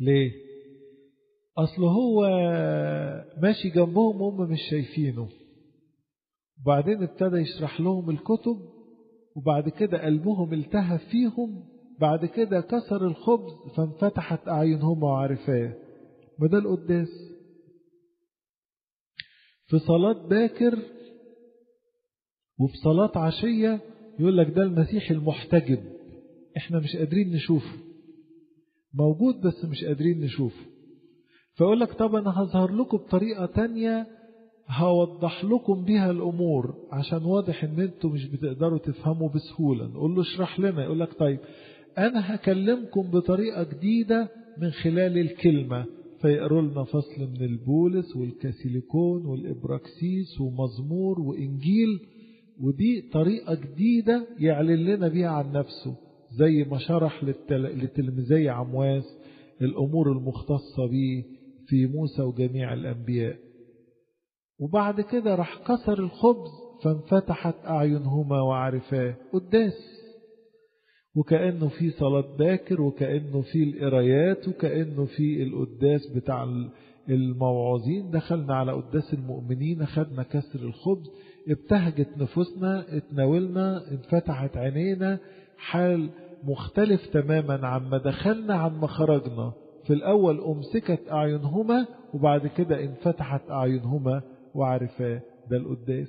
ليه أصل هو ماشي جنبهم وهم مش شايفينه وبعدين ابتدى يشرح لهم الكتب وبعد كده قلبهم التهف فيهم بعد كده كسر الخبز فانفتحت أعينهما وعرفاه ما ده القداس في صلاة باكر وفي صلاة عشية يقول لك ده المسيح المحتجب احنا مش قادرين نشوفه موجود بس مش قادرين نشوفه فيقول لك طب انا هظهر لكم بطريقة تانية هوضح لكم بيها الامور عشان واضح ان انتوا مش بتقدروا تفهموا بسهولة نقول له اشرح لنا يقول لك طيب انا هكلمكم بطريقة جديدة من خلال الكلمة فيقروا لنا فصل من البولس والكاسيليكون والإبراكسيس ومزمور وإنجيل ودي طريقة جديدة يعلن لنا بيها عن نفسه زي ما شرح لتلميذي عمواس الأمور المختصة به في موسى وجميع الأنبياء وبعد كده راح كسر الخبز فانفتحت أعينهما وعرفاه قداس وكأنه في صلاة باكر وكأنه في القرايات وكأنه في القداس بتاع الموعظين دخلنا على قداس المؤمنين خدنا كسر الخبز ابتهجت نفوسنا اتناولنا انفتحت عينينا حال مختلف تماما عما دخلنا عن ما خرجنا في الأول أمسكت أعينهما وبعد كده انفتحت أعينهما وعرفاه ده القداس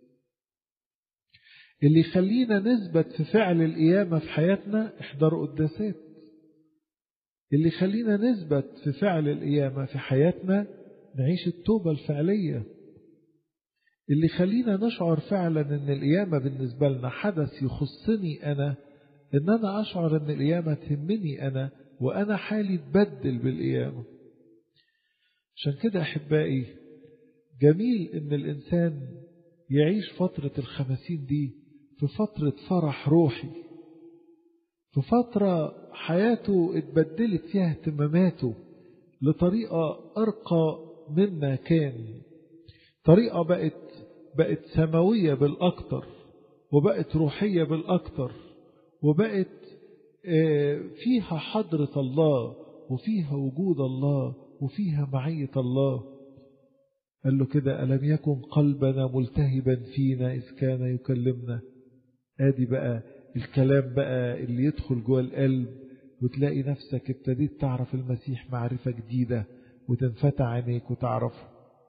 اللي يخلينا نثبت في فعل القيامة في حياتنا احضروا قداسات اللي يخلينا نثبت في فعل القيامة في حياتنا نعيش التوبة الفعلية اللي يخلينا نشعر فعلا ان القيامة بالنسبة لنا حدث يخصني انا ان انا اشعر ان القيامة تهمني انا وانا حالي تبدل بالقيامة عشان كده احبائي جميل ان الانسان يعيش فترة الخمسين دي في فترة فرح روحي في فترة حياته اتبدلت فيها اهتماماته لطريقة أرقى مما كان طريقة بقت بقت سماوية بالأكتر وبقت روحية بالأكتر وبقت فيها حضرة الله وفيها وجود الله وفيها معية الله قال له كده ألم يكن قلبنا ملتهبا فينا إذ كان يكلمنا آدي بقى الكلام بقى اللي يدخل جوه القلب وتلاقي نفسك ابتديت تعرف المسيح معرفة جديدة وتنفتح عينيك وتعرفه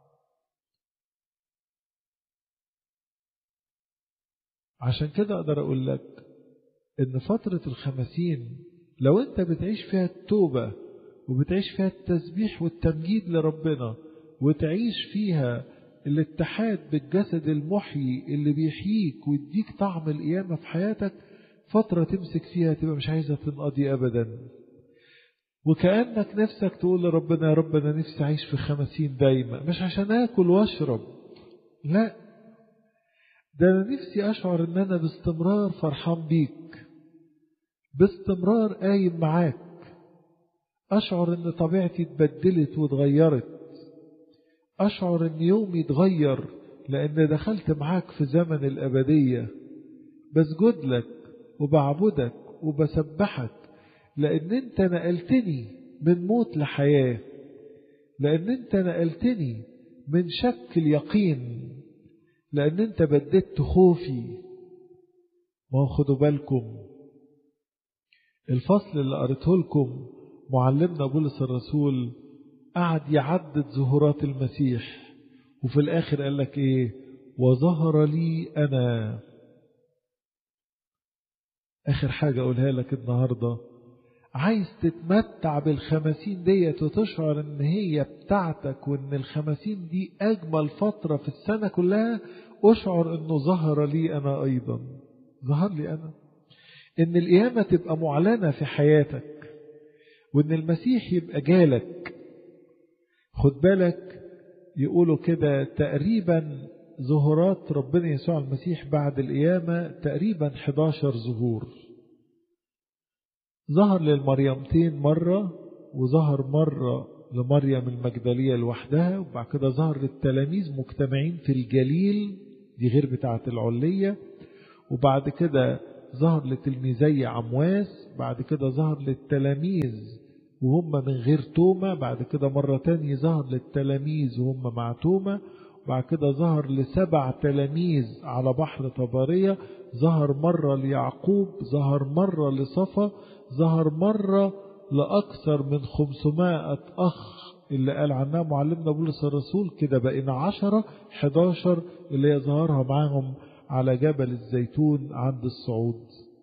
عشان كده أقدر أقول لك إن فترة الخمسين لو أنت بتعيش فيها التوبة وبتعيش فيها التسبيح والتمجيد لربنا وتعيش فيها الاتحاد بالجسد المحيي اللي بيحييك ويديك طعم القيامة في حياتك فترة تمسك فيها تبقى مش عايزة تنقضي أبدا وكأنك نفسك تقول لربنا يا رب أنا نفسي أعيش في خمسين دايما مش عشان آكل وأشرب لا ده أنا نفسي أشعر إن أنا باستمرار فرحان بيك باستمرار قايم معاك أشعر إن طبيعتي اتبدلت واتغيرت أشعر إن يومي اتغير لأن دخلت معاك في زمن الأبدية بسجد لك وبعبدك وبسبحك لأن أنت نقلتني من موت لحياة لأن أنت نقلتني من شك اليقين لأن أنت بددت خوفي ما خدوا بالكم الفصل اللي قريته لكم معلمنا بولس الرسول قعد يعدد ظهورات المسيح وفي الآخر قال لك إيه وظهر لي أنا آخر حاجة أقولها لك النهاردة عايز تتمتع بالخمسين ديت وتشعر ان هي بتاعتك وان الخمسين دي اجمل فترة في السنة كلها اشعر انه ظهر لي انا ايضا ظهر لي انا ان القيامة تبقى معلنة في حياتك وان المسيح يبقى جالك خد بالك يقولوا كده تقريبا ظهورات ربنا يسوع المسيح بعد القيامة تقريبا 11 ظهور ظهر للمريمتين مرة وظهر مرة لمريم المجدلية لوحدها وبعد كده ظهر للتلاميذ مجتمعين في الجليل دي غير بتاعة العلية وبعد كده ظهر لتلميذي عمواس بعد كده ظهر للتلاميذ وهم من غير تومة بعد كده مرة تانية ظهر للتلاميذ وهم مع تومة بعد كده ظهر لسبع تلاميذ على بحر طبرية ظهر مرة ليعقوب ظهر مرة لصفا ظهر مرة لأكثر من خمسمائة أخ اللي قال عنها معلمنا بولس الرسول كده بقينا عشرة حداشر اللي هي ظهرها معاهم على جبل الزيتون عند الصعود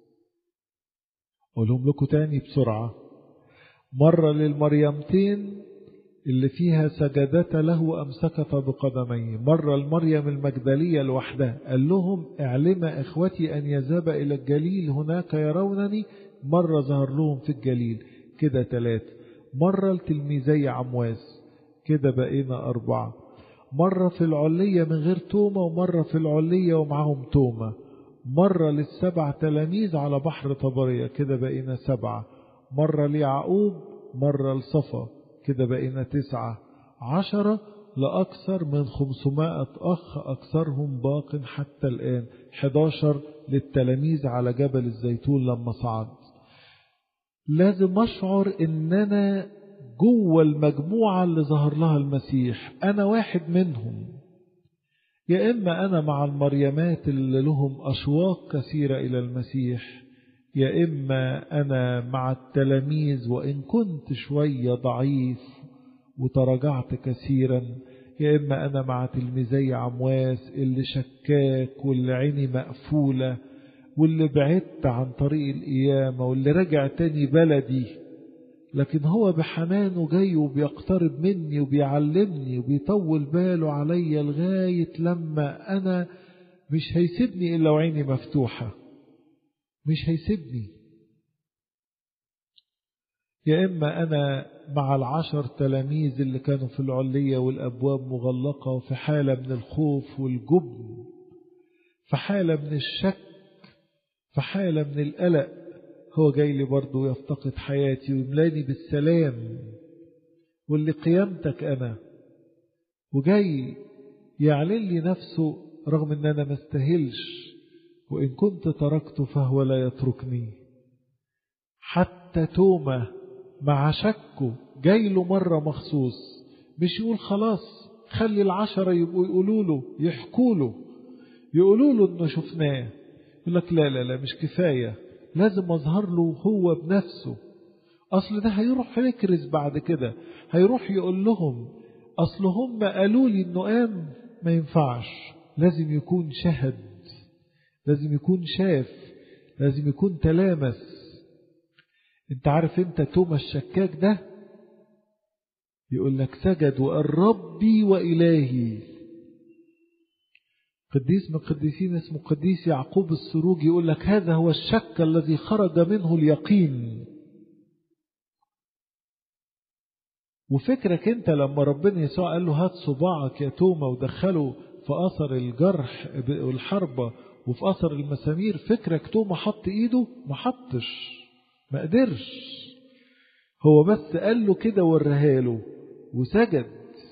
أقولهم لكم تاني بسرعة مرة للمريمتين اللي فيها سجدت له وأمسكت بقدميه مرة المريم المجدلية لوحدها قال لهم اعلم إخوتي أن يذهب إلى الجليل هناك يرونني مرة ظهر لهم في الجليل كده ثلاثة مرة لتلميذي عمواس كده بقينا أربعة مرة في العلية من غير تومة ومرة في العلية ومعهم تومة مرة للسبع تلاميذ على بحر طبرية كده بقينا سبعة مرة ليعقوب مرة لصفا كده بقينا تسعة عشرة لأكثر من خمسمائة أخ أكثرهم باق حتى الآن حداشر للتلاميذ على جبل الزيتون لما صعد لازم أشعر إن أنا جوه المجموعة اللي ظهر لها المسيح أنا واحد منهم يا إما أنا مع المريمات اللي لهم أشواق كثيرة إلى المسيح يا إما أنا مع التلاميذ وإن كنت شوية ضعيف وتراجعت كثيرا يا إما أنا مع تلميذي عمواس اللي شكاك واللي عيني مقفولة واللي بعدت عن طريق القيامة واللي رجع تاني بلدي لكن هو بحنانه جاي وبيقترب مني وبيعلمني وبيطول باله عليا لغاية لما أنا مش هيسيبني إلا وعيني مفتوحة مش هيسيبني يا إما أنا مع العشر تلاميذ اللي كانوا في العلية والأبواب مغلقة وفي حالة من الخوف والجبن في حالة من الشك في حالة من القلق هو جاي لي برضه يفتقد حياتي ويملاني بالسلام واللي قيامتك أنا وجاي يعلن لي نفسه رغم ان انا ما استاهلش وان كنت تركته فهو لا يتركني حتى توما مع شكه جاي له مرة مخصوص مش يقول خلاص خلي العشرة يبقوا يقولوا له يحكوا له يقولوا له انه شفناه يقول لك لا لا لا مش كفاية لازم اظهر له هو بنفسه اصل ده هيروح يكرز بعد كده هيروح يقول لهم اصل هم قالوا لي انه قام ما ينفعش لازم يكون شهد لازم يكون شاف لازم يكون تلامس انت عارف انت توما الشكاك ده يقول لك سجد وقال ربي وإلهي قديس من قديسين اسمه قديس يعقوب السروج يقول لك هذا هو الشك الذي خرج منه اليقين وفكرك انت لما ربنا يسوع قال له هات صباعك يا توما ودخله في اثر الجرح والحربة وفي اثر المسامير فكرك توما حط ايده ما حطش ما قدرش هو بس قال له كده وريها له وسجد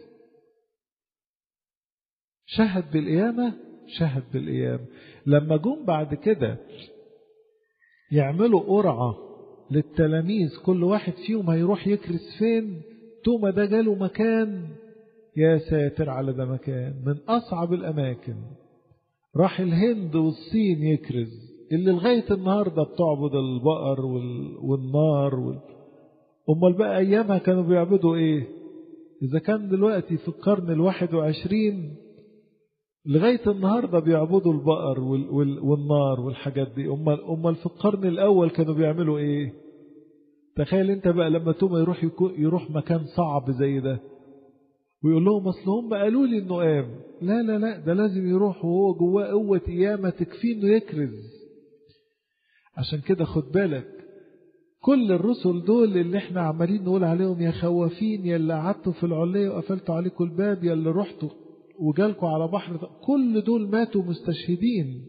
شهد بالقيامة شهد بالقيامة لما جم بعد كده يعملوا قرعة للتلاميذ كل واحد فيهم هيروح يكرس فين توما ده جاله مكان يا ساتر على ده مكان من أصعب الأماكن راح الهند والصين يكرز اللي لغاية النهاردة بتعبد البقر والنار وال... أمال بقى أيامها كانوا بيعبدوا إيه إذا كان دلوقتي في القرن الواحد وعشرين لغاية النهاردة بيعبدوا البقر وال... وال... والنار والحاجات دي أمال, أمال في القرن الأول كانوا بيعملوا إيه تخيل انت بقى لما توما يروح يكون يروح مكان صعب زي ده ويقول لهم اصل هم قالوا لي انه قام لا لا لا ده لازم يروح وهو جواه قوه قيامه تكفيه انه يكرز عشان كده خد بالك كل الرسل دول اللي احنا عمالين نقول عليهم يا خوافين يا اللي قعدتوا في العليه وقفلتوا عليكم الباب يا اللي رحتوا وجالكوا على بحر كل دول ماتوا مستشهدين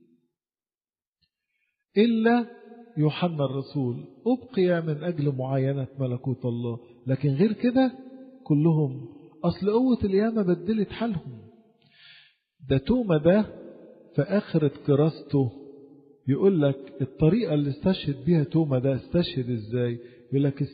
الا يوحنا الرسول أبقي من أجل معاينة ملكوت الله لكن غير كده كلهم أصل قوة القيامة بدلت حالهم ده توما ده في آخرة كراسته يقول لك الطريقة اللي استشهد بيها توما ده استشهد ازاي يقول لك